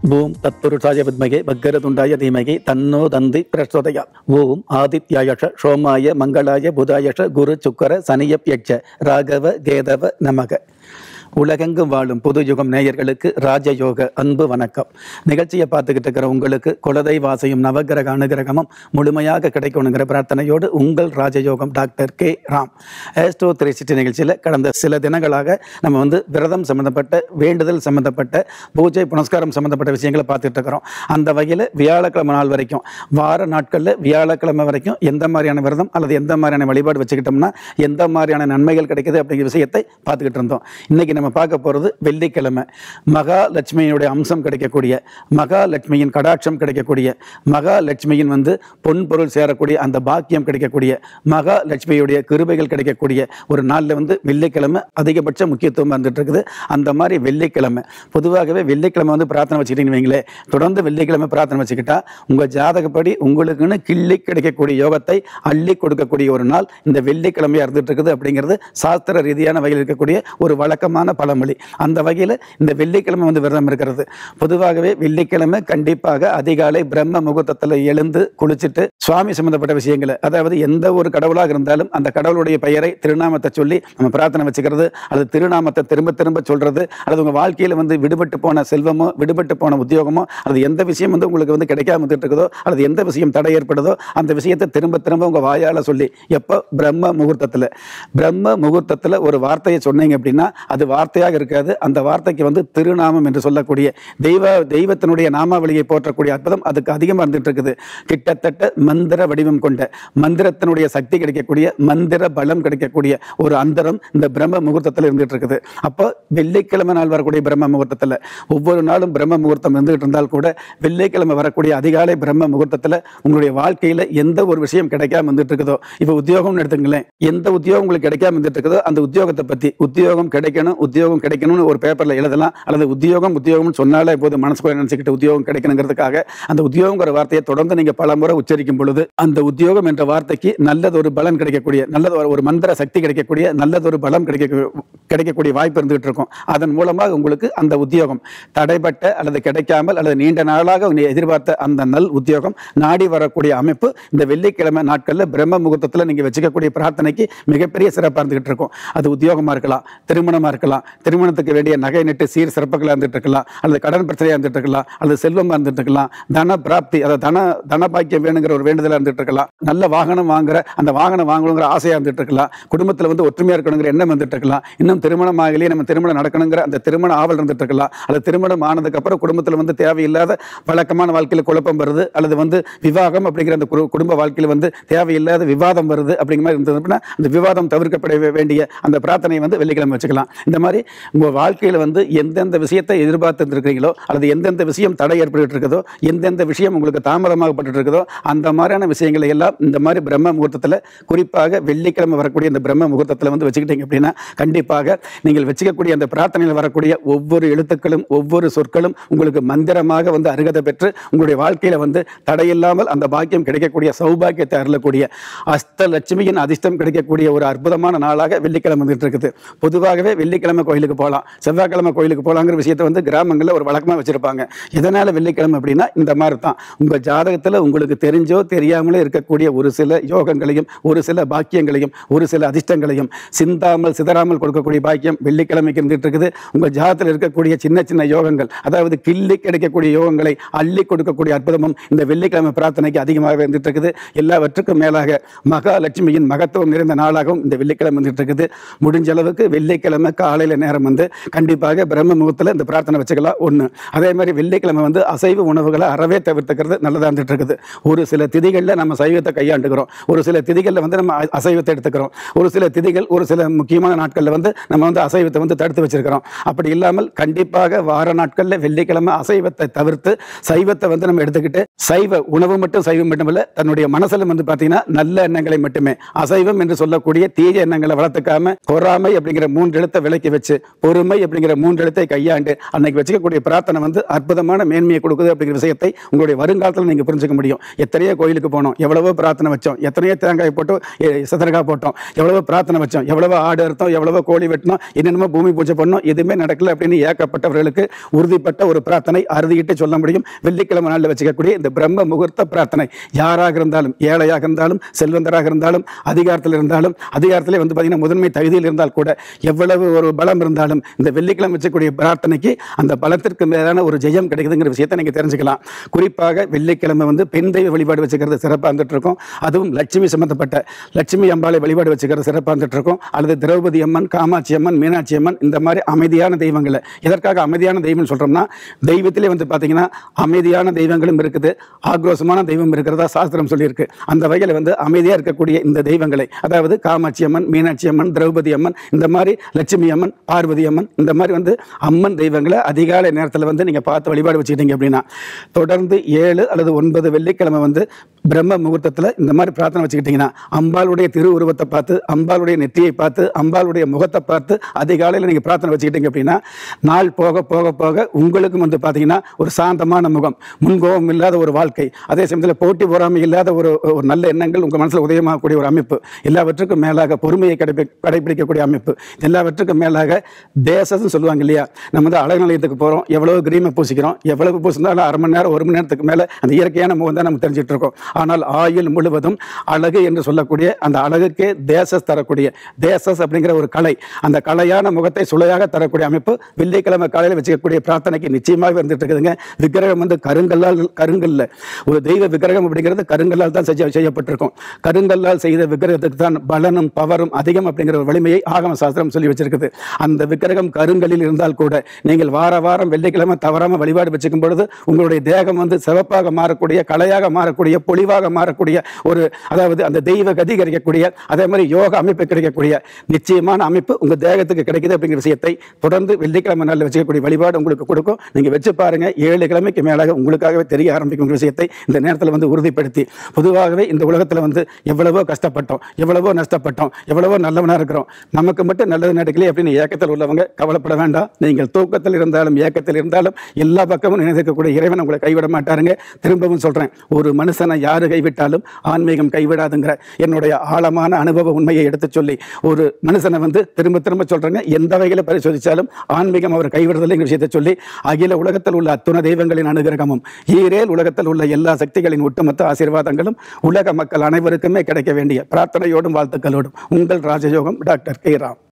ஓம் தத்புருஷாய வித்மகே பக்கரதுண்டாய தீமகி தன்னோ தந்தி பிரச்சோதயா ஓம் ஆதித்யாயஷ சோமாய மங்களாய புதாயஷ குரு சுக்கர சனியப்யட்ச ராகவ கேதவ நமக உலகெங்கும் வாழும் புது யுகம் நேயர்களுக்கு ராஜயோக அன்பு வணக்கம் நிகழ்ச்சியை பார்த்துக்கிட்டு இருக்கிற உங்களுக்கு குலதெய்வாசையும் நவகிரக அனுகிரகமும் முழுமையாக கிடைக்கணுங்கிற பிரார்த்தனையோடு உங்கள் ராஜயோகம் doctor K Ram astro three sixty நிகழ்ச்சியில் கடந்த சில தினங்களாக நம்ம வந்து விரதம் சம்மந்தப்பட்ட வேண்டுதல் சம்மந்தப்பட்ட பூஜை புனஸ்காரம் சம்மந்தப்பட்ட விஷயங்களை பார்த்துட்டு இருக்கிறோம் அந்த வகையில் வியாழக்கிழமை நாள் வரைக்கும் வார நாட்களில் வியாழக்கிழமை வரைக்கும் எந்த மாதிரியான விரதம் அல்லது எந்த மாதிரியான வழிபாடு வச்சுக்கிட்டோம்னா எந்த மாதிரியான நன்மைகள் கிடைக்குது அப்படிங்கிற விஷயத்தை பார்த்துக்கிட்டு இருந்தோம் இன்னைக்கு நம்ம பார்க்க போகிறது வெள்ளிக்கிழமை மகாலட்சுமியினுடைய அம்சம் கிடைக்கக்கூடிய மகாலட்சுமியின் கடாட்சம் கிடைக்கக்கூடிய மகாலட்சுமியின் வந்து பொன் பொருள் சேரக்கூடிய அந்த பாக்கியம் கிடைக்கக்கூடிய மகாலட்சுமியுடைய கிருபைகள் கிடைக்கக்கூடிய ஒரு நாளில் வந்து வெள்ளிக்கிழமை அதிகபட்ச முக்கியத்துவம் வந்துட்டு இருக்குது அந்த மாதிரி வெள்ளிக்கிழமை பொதுவாகவே வெள்ளிக்கிழமை வந்து பிரார்த்தனை வச்சுக்கிட்டீங்கன்னு வைங்களேன் தொடர்ந்து வெள்ளிக்கிழமை பிரார்த்தனை வச்சுக்கிட்டா உங்கள் ஜாதகப்படி உங்களுக்குன்னு கிள்ளி கிடைக்கக்கூடிய யோகத்தை அள்ளி கொடுக்கக்கூடிய ஒரு நாள் இந்த வெள்ளிக்கிழமையாக இருந்துட்டு இருக்குது அப்படிங்கிறது சாஸ்திர ரீதியான வகையில் இருக்கக்கூடிய ஒரு வழக்கமான பழமொழி அந்த வகையில் இந்த வெள்ளிக்கிழமை வந்து விரதம் இருக்கிறது பொதுவாகவே வெள்ளிக்கிழமை கண்டிப்பாக அதிகாலை பிரம்ம முகூர்த்தத்தில் எழுந்து குளிச்சுட்டு சுவாமி சம்பந்தப்பட்ட விஷயங்களை அதாவது எந்த ஒரு கடவுளாக இருந்தாலும் அந்த கடவுளுடைய பெயரை திருநாமத்தை சொல்லி நம்ம பிரார்த்தனை வச்சுக்கிறது அல்லது திருநாமத்தை திரும்ப திரும்ப சொல்றது அல்லது உங்கள் வாழ்க்கையில் வந்து விடுபட்டு போன செல்வமோ விடுபட்டு போன உத்தியோகமோ அல்லது எந்த விஷயம் வந்து உங்களுக்கு வந்து கிடைக்காம வந்துட்டு இருக்குதோ அல்லது எந்த விஷயம் தடை ஏற்படுதோ அந்த விஷயத்தை திரும்ப திரும்ப உங்கள் வாயால் சொல்லி எப்போ பிரம்ம முகூர்த்தத்தில் பிரம்ம முகூர்த்தத்தில் ஒரு வார்த்தையை சொன்னீங்க அப்படின்னா அது வார்த்தையாக இருக்காது அந்த வார்த்தைக்கு வந்து திருநாமம் என்று சொல்லக்கூடிய தெய்வ தெய்வத்தினுடைய நாமாவளியை போற்றக்கூடிய அற்புதம் அதுக்கு அதிகமாக இருந்துட்டு இருக்குது கிட்டத்தட்ட மந்திர வடிவம் கொண்ட மந்திரத்தினுடைய சக்தி கிடைக்கக்கூடிய மந்திர பலம் கிடைக்கக்கூடிய ஒரு அந்தரம் இந்த பிரம்ம முகூர்த்தத்தில் இருந்துட்டு இருக்குது அப்போ வெள்ளிக்கிழமை நாள் வரக்கூடிய பிரம்ம முகூர்த்தத்தில் ஒவ்வொரு நாளும் பிரம்ம முகூர்த்தம் இருந்துகிட்டு இருந்தால் கூட வெள்ளிக்கிழமை வரக்கூடிய அதிகாலை பிரம்ம முகூர்த்தத்தில் உங்களுடைய வாழ்க்கையில் எந்த ஒரு விஷயம் கிடைக்காம வந்துட்டு இருக்குதோ இப்போ உத்தியோகம்னு எடுத்துங்களேன் எந்த உத்தியோகம் உங்களுக்கு கிடைக்காம வந்துட்டு இருக்குதோ அந்த உத்தியோகத்தை பற்றி உத்தியோகம் கிடைக்கணும் உத்தியோகம் கிடைக்கணும்னு ஒரு பேப்பரில் எழுதலாம் அல்லது உத்தியோகம் உத்தியோகம்னு சொன்னாலே போது மனசுக்குள்ள நினச்சிக்கிட்டு உத்தியோகம் கிடைக்கணுங்கிறதுக்காக அந்த உத்தியோகங்கிற வார்த்தையை தொடர்ந்து நீங்கள் பல முறை உச்சரிக்கும் பொழுது அந்த உத்தியோகம் என்ற வார்த்தைக்கு நல்லதொரு பலன் கிடைக்கக்கூடிய நல்லது ஒரு- ஒரு மந்திர சக்தி கிடைக்கக்கூடிய நல்லதொரு பலம் கிடைக்க கிடைக்கக்கூடிய வாய்ப்பு இருந்துகிட்டு இருக்கும் அதன் மூலமாக உங்களுக்கு அந்த உத்தியோகம் தடைப்பட்ட அல்லது கிடைக்காமல் அல்லது நீண்ட நாளாக நீ எதிர்பார்த்த அந்த நல் உத்தியோகம் நாடி வரக்கூடிய அமைப்பு இந்த வெள்ளிக்கிழமை நாட்களில் பிரம்ம முகூர்த்தத்தில் நீங்கள் வச்சுக்கக்கூடிய பிரார்த்தனைக்கு மிகப்பெரிய சிறப்பாக இருந்துகிட்டு இருக்கும் அது உத்தியோகமாக இருக்கலாம் திருமணமாக இருக்கலாம் திருமணத்துக்கு வேண்டிய நகை நட்டு சீர் சிறப்புகளாக இருந்துட்டு இருக்கலாம் அல்லது கடன் பிரச்சனையாக இருந்துட்டு இருக்கலாம் அல்லது செல்வமாக இருந்துட்டு இருக்கலாம் தன பிராப்தி அதாவது தன தன பாக்கியம் வேணுங்கிற ஒரு வேண்டுதலாக இருந்துட்டு இருக்கலாம் நல்ல வாகனம் வாங்குற அந்த வாகனம் வாங்கணுங்கிற ஆசையாக இருந்துட்டு இருக்கலாம் குடும்பத்தில் வந்து ஒற்றுமையாக இருக்கணுங்கிற எண்ணம் வந்துட்டு இருக்கலாம் இன்னும் திருமணம் ஆகலையே நம்ம திருமணம் நடக்கணுங்கிற அந்த திருமண ஆவல் இருந்துட்டு இருக்கலாம் அல்லது திருமணம் ஆனதுக்கு அப்புறம் குடும்பத்தில் வந்து தேவையில்லாத வழக்கமான வாழ்க்கையில் குழப்பம் வருது அல்லது வந்து விவாகம் அப்படிங்கிற அந்த குரு- குடும்ப வாழ்க்கையில் வந்து தேவையில்லாத விவாதம் வருது அப்படிங்கிற மாதிரி இருந்தது அப்படின்னா அந்த விவாதம் தவிர்க்கப்பட வே- வேண்டிய அந்த பிரார்த்தனையை வந்து வெள்ளிக்கிழமை வச்சுக்கலாம் இந்த மாதிரி உங்கள் வாழ்க்கையில் வந்து எந்தெந்த விஷயத்தை எதிர்பார்த்து இருக்கிறீங்களோ அல்லது எந்தெந்த விஷயம் தடை ஏற்பட்டு இருக்குதோ எந்தெந்த விஷயம் உங்களுக்கு தாமதமாகப்பட்டு இருக்குதோ அந்த மாதிரியான விஷயங்களை எல்லாம் இந்த மாதிரி பிரம்ம முகூர்த்தத்தில் குறிப்பாக வெள்ளிக்கிழமை வரக்கூடிய இந்த பிரம்ம முகூர்த்தத்தில் வந்து வச்சுக்கிட்டீங்க அப்படின்னா கண்டிப்பாக நீங்கள் வச்சுக்கக்கூடிய அந்த பிரார்த்தனையில் வரக்கூடிய ஒவ்வொரு எழுத்துக்களும் ஒவ்வொரு சொற்களும் உங்களுக்கு மந்திரமாக வந்து அருகதை பெற்று உங்களுடைய வாழ்க்கையில் வந்து தடையில்லாமல் அந்த பாக்கியம் கிடைக்கக்கூடிய சௌபாக்கியத்தை அருளக்கூடிய அஷ்டலட்சுமியின் அதிர்ஷ்டம் கிடைக்கக்கூடிய ஒரு அற்புதமான நாளாக வெள்ளிக்கிழமை வந்துட்டு இருக்குது பொதுவாகவே வெள்ளிக்கிழமை கோயிலுக்கு போகலாம் செவ்வாய்க்கிழமை கோயிலுக்கு போகலாங்கிற விஷயத்தை வந்து கிராமங்களில் ஒரு வழக்கமாக வச்சிருப்பாங்க எதனால் வெள்ளிக்கிழமை அப்படின்னா இந்த மாதிரி தான் உங்கள் ஜாதகத்தில் உங்களுக்கு தெரிஞ்சோ தெரியாமலே இருக்கக்கூடிய ஒரு சில யோகங்களையும் ஒரு சில பாக்கியங்களையும் ஒரு சில அதிர்ஷ்டங்களையும் சிந்தாமல் சிதறாமல் கொடுக்கக்கூடிய பாக்கியம் வெள்ளிக்கிழமைக்கு இருந்துட்டு இருக்குது உங்கள் ஜாதகத்தில் இருக்கக்கூடிய சின்ன சின்ன யோகங்கள் அதாவது கிள்ளி கிடைக்கக்கூடிய யோகங்களை அள்ளி கொடுக்கக்கூடிய அற்புதமும் இந்த வெள்ளிக்கிழமை பிரார்த்தனைக்கு அதிகமாக இருந்துட்டு இருக்குது எல்லாவற்றுக்கும் மேலாக மகாலட்சுமியின் மகத்துவம் நிறைந்த நாளாகவும் இந்த வெள்ளிக்கிழமை வந்துட்டு இருக்குது முடிஞ்ச அளவுக்கு வெள்ளிக்கிழமை காலையில் நேரம் வந்து கண்டிப்பாக பிரம்ம முகூர்த்தத்தில் இந்த பிரார்த்தனை வச்சுக்கலாம் ஒன்று அதே மாதிரி வெள்ளிக்கிழமை வந்து அசைவ உணவுகளை அறவே தவிர்த்துக்கிறது நல்லதாக இருந்துட்டு இருக்குது ஒரு சில திதிகளில் நம்ம சைவத்தை கையாண்டுக்கிறோம் ஒரு சில திதிகளில் வந்து நம்ம அ- அசைவத்தை எடுத்துக்கிறோம் ஒரு சில திதிகள் ஒரு சில முக்கியமான நாட்களில் வந்து நம்ம வந்து அசைவத்தை வந்து தடுத்து வச்சிருக்கிறோம் அப்படி இல்லாமல் கண்டிப்பாக வார நாட்களில் வெள்ளிக்கிழமை அசைவத்தை தவிர்த்து சைவத்தை வந்து நம்ம எடுத்துக்கிட்டு சைவ உணவு மட்டும் சைவம் மட்டுமல்ல தன்னுடைய மனசுல வந்து பார்த்தீங்கன்னா நல்ல எண்ணங்களை மட்டுமே அசைவம் என்று சொல்லக்கூடிய தீய எண்ணங்களை வளர்த்துக்காம பொறாமை அப்படிங்கிற மூன்று எழுத்தை விலக்கி வச்சு பொறுமை அப்படிங்கிற மூன்று எழுத்தை கையாண்டு அன்னைக்கு வச்சுக்கக்கூடிய பிரார்த்தனை வந்து அற்புதமான மேன்மையை கொடுக்குது அப்படிங்கிற விஷயத்தை உங்களுடைய வருங்காலத்தில் நீங்க புரிஞ்சுக்க முடியும் எத்தனையோ கோயிலுக்கு போனோம் எவ்வளவோ பிரார்த்தனை வச்சோம் எத்தனையோ தேங்காய் போட்டோம் எ- சதுரக்காய் போட்டோம் எவ்வளவோ பிரார்த்தனை வச்சோம் எவ்வளவோ ஆடு அறுத்தோம் எவ்வளவோ கோழி வெட்டி வெட்டணும் என்னென்னமோ பூமி பூஜை பண்ணணும் எதுவுமே நடக்கல அப்படின்னு ஏக்கப்பட்டவர்களுக்கு உறுதிப்பட்ட ஒரு பிரார்த்தனை அறுதியிட்டு சொல்ல முடியும் வெள்ளிக்கிழமை நாளில் வச்சுக்கக்கூடிய இந்த பிரம்ம முகூர்த்த பிரார்த்தனை யாராக இருந்தாலும் ஏழையாக இருந்தாலும் செல்வந்தராக இருந்தாலும் அதிகாரத்தில் இருந்தாலும் அதிகாரத்திலே வந்து பார்த்தீங்கன்னா முதன்மை தகுதியில் இருந்தால் கூட எவ்வளவு ஒரு பலம் இருந்தாலும் இந்த வெள்ளிக்கிழமை வச்சக்கூடிய பிரார்த்தனைக்கு அந்த பலத்திற்கு மேலான ஒரு ஜெயம் கிடைக்குதுங்கிற விஷயத்தை நீங்கள் தெரிஞ்சுக்கலாம் குறிப்பாக வெள்ளிக்கிழமை வந்து பெண் தெய்வ வழிபாடு வச்சுக்கிறது சிறப்பாக இருந்துட்டு இருக்கும் அதுவும் லட்சுமி சம்பந்தப்பட்ட லட்சுமி அம்பாளை வழிபாடு வச்சுக்கிறது சிறப்பாக இருந்துட்டு இருக்கும் அல்லது திரௌபதி அம்மன் காமாட்சி அம்மன் மீனாட்சி அம்மன் இந்த மாதிரி அமைதியான தெய்வங்களை எதற்காக அமைதியான தெய்வம் சொல்றோம்னா தெய்வத்திலே வந்து பார்த்தீங்கன்னா அமைதியான தெய்வங்களும் இருக்குது ஆக்ரோஷமான தெய்வம் இருக்கிறதா சாஸ்திரம் சொல்லியிருக்கு அந்த வகையில் வந்து அமைதியாக இருக்கக்கூடிய இந்த தெய்வங்களை அதாவது காமாட்சி அம்மன் மீனாட்சி அம்மன் திரௌபதி அம்மன் இந்த மாதிரி லட்சுமி அம்மன் பார்வதி அம்மன் இந்த மாதிரி வந்து அம்மன் தெய்வங்களை அதிகாலை நேரத்தில் வந்து நீங்கள் பார்த்து வழிபாடு வச்சுக்கிட்டீங்க அப்படின்னா தொடர்ந்து ஏழு அல்லது ஒன்பது வெள்ளிக்கிழமை வந்து பிரம்ம முகூர்த்தத்தில் இந்த மாதிரி பிரார்த்தனை வச்சுக்கிட்டிங்கன்னா அம்பாளுடைய திருவுருவத்தை பார்த்து அம்பாளுடைய நெற்றியை பார்த்து அம்பாளுடைய முகத்தை பார்த்து அதிகாலையில் நீங்கள் பிரார்த்தனை வச்சுக்கிட்டீங்க அப்படின்னா நாள் போக போக போக உங்களுக்கும் வந்து பார்த்தீங்கன்னா ஒரு சாந்தமான முகம் முன்கோபம் இல்லாத ஒரு வாழ்க்கை அதே சமயத்தில் போட்டி பொறாமை இல்லாத ஒரு ஒரு நல்ல எண்ணங்கள் உங்கள் மனசில் உதயமாகக்கூடிய ஒரு அமைப்பு எல்லாவற்றுக்கும் மேலாக பொறுமையை கடைபி கடைபிடிக்கக்கூடிய அமைப்பு எல்லாவற்றுக்கும் மேலாக தேசம்னு சொல்லுவாங்க இல்லையா நம்ம வந்து அழகு நிலையத்துக்கு போகிறோம் எவ்வளவு கிரீமை பூசிக்கிறோம் எவ்வளவு பூசினாலும் அரை மணி நேரம் ஒரு மணி நேரத்துக்கு மேலே அந்த இயற்கையான முகம் தான் நம்ம தெரிஞ்சுட்டு இருக்கோம் ஆனால் ஆயுள் முழுவதும் அழகு என்று சொல்லக்கூடிய அந்த அழகுக்கே தேசஸ் தரக்கூடிய தேசஸ் அப்படிங்கிற ஒரு கலை அந்த கலையான முகத்தை சுளையாக தரக்கூடிய அமைப்பு வெள்ளிக்கிழமை காலையில் வச்சுக்கக்கூடிய பிரார்த்தனைக்கு நிச்சயமாக இருந்துட்டு இருக்குதுங்க விக்கிரகம் வந்து கருங்கல்லால் கருங்கல்ல ஒரு தெய்வ விக்கிரகம் அப்படிங்கிறது கருங்கல்லால் தான் செய்ய செய்யப்பட்டிருக்கும் கருங்கல்லால் செய்த விக்கிரகத்துக்கு தான் பலனும் பவரும் அதிகம் அப்படிங்கிற ஒரு வலிமையை ஆகம சாஸ்திரம் சொல்லி வச்சிருக்குது அந்த விக்கிரகம் கருங்கல்லில் இருந்தால் கூட நீங்கள் வார வாரம் வெள்ளிக்கிழமை தவறாம வழிபாடு வச்சுக்கும் பொழுது உங்களுடைய தேகம் வந்து சிவப்பாக மாறக்கூடிய கலையாக மாறக்கூடிய பொலிவாக மாறக்கூடிய ஒரு அதாவது அந்த தெய்வ கதி கிடைக்கக்கூடிய அதே மாதிரி யோக அமைப்பு கிடைக்கக்கூடிய நிச்சயமான அமைப்பு உங்க தேகத்துக்கு கிடைக்குது அப்படிங்கிற விஷயத்தை தொடர்ந்து வெள்ளிக்கிழமை நாளில் வச்சுக்கக்கூடிய வழிபாடு உங்களுக்கு கொடுக்கும் நீங்க வச்சு பாருங்க ஏழு கிழமைக்கு மேலாக உங்களுக்காகவே தெரிய ஆரம்பிக்கும் விஷயத்தை இந்த நேரத்தில் வந்து உறுதிப்படுத்தி பொதுவாகவே இந்த உலகத்தில் வந்து எவ்வளவோ கஷ்டப்பட்டோம் எவ்வளவோ நஷ்டப்பட்டோம் எவ்வளவோ நல்லவனா இருக்கிறோம் நமக்கு மட்டும் நல்லது நடக்கலையே அப்படின்னு ஏக்கத்தில் உள்ளவங்க கவலைப்பட வேண்டாம் நீங்கள் தூக்கத்தில் இருந்தாலும் ஏக்கத்தில் இருந்தாலும் எல்லா பக்கமும் நினைக்கக்கூடிய இறைவன் உங்களை கைவிட மாட்டாருங்க திரும்பவும் சொல்றேன் ஒரு மனுஷனை யாரு கைவிட்டாலும் ஆன்மீகம் கைவிடாதுங்கிற என்னுடைய ஆழமான அனுபவ உண்மையை எடுத்துச் சொல்லி ஒரு மனுஷனை வந்து திரும்ப திரும்ப சொல்றேங்க எந்த வகையில் பரிசோதிச்சாலும் ஆன்மீகம் அவர் கைவிடுறதில்லைங்கிற விஷயத்தை சொல்லி அகில உலகத்தில் உள்ள அத்துண தெய்வங்களின் அனுகிரகமும் ஈரேல் உலகத்தில் உள்ள எல்லா சக்திகளின் ஒட்டுமொத்த ஆசீர்வாதங்களும் உலக மக்கள் அனைவருக்குமே கிடைக்க வேண்டிய பிரார்த்தனையோடும் வாழ்த்துக்களோடும் உங்கள் ராஜயோகம் டாக்டர் கே ராம்